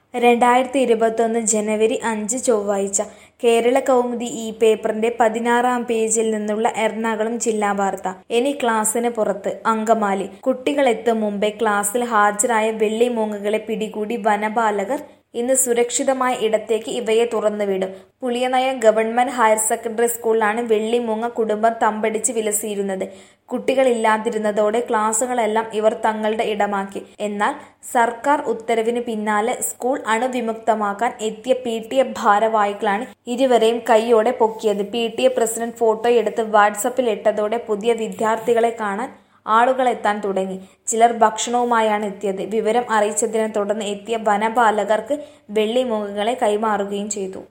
രണ്ടായിരത്തി ഇരുപത്തൊന്ന് ജനുവരി അഞ്ച് ചൊവ്വാഴ്ച കേരള കൗമുദി ഈ പേപ്പറിന്റെ പതിനാറാം പേജിൽ നിന്നുള്ള എറണാകുളം ജില്ലാ വാർത്ത ഇനി ക്ലാസ്സിന് പുറത്ത് അങ്കമാലി കുട്ടികളെത്തും മുമ്പേ ക്ലാസ്സിൽ ഹാജരായ വെള്ളിമൂങ്ങകളെ പിടികൂടി വനപാലകർ ഇന്ന് സുരക്ഷിതമായ ഇടത്തേക്ക് ഇവയെ തുറന്നുവിടും പുളിയനയം ഗവൺമെന്റ് ഹയർ സെക്കൻഡറി സ്കൂളിലാണ് വെള്ളിമൂങ്ങ കുടുംബം തമ്പടിച്ച് വിലസിയിരുന്നത് കുട്ടികളില്ലാതിരുന്നതോടെ ക്ലാസുകളെല്ലാം ഇവർ തങ്ങളുടെ ഇടമാക്കി എന്നാൽ സർക്കാർ ഉത്തരവിന് പിന്നാലെ സ്കൂൾ അണുവിമുക്തമാക്കാൻ എത്തിയ പി ടി എ ഭാരവാഹികളാണ് ഇരുവരെയും കൈയോടെ പൊക്കിയത് പി ടി എ പ്രസിഡന്റ് ഫോട്ടോയെടുത്ത് വാട്സപ്പിൽ ഇട്ടതോടെ പുതിയ വിദ്യാർത്ഥികളെ കാണാൻ ആളുകളെത്താൻ തുടങ്ങി ചിലർ ഭക്ഷണവുമായാണ് എത്തിയത് വിവരം അറിയിച്ചതിനെ തുടർന്ന് എത്തിയ വനപാലകർക്ക് വെള്ളിമൂങ്ങകളെ കൈമാറുകയും ചെയ്തു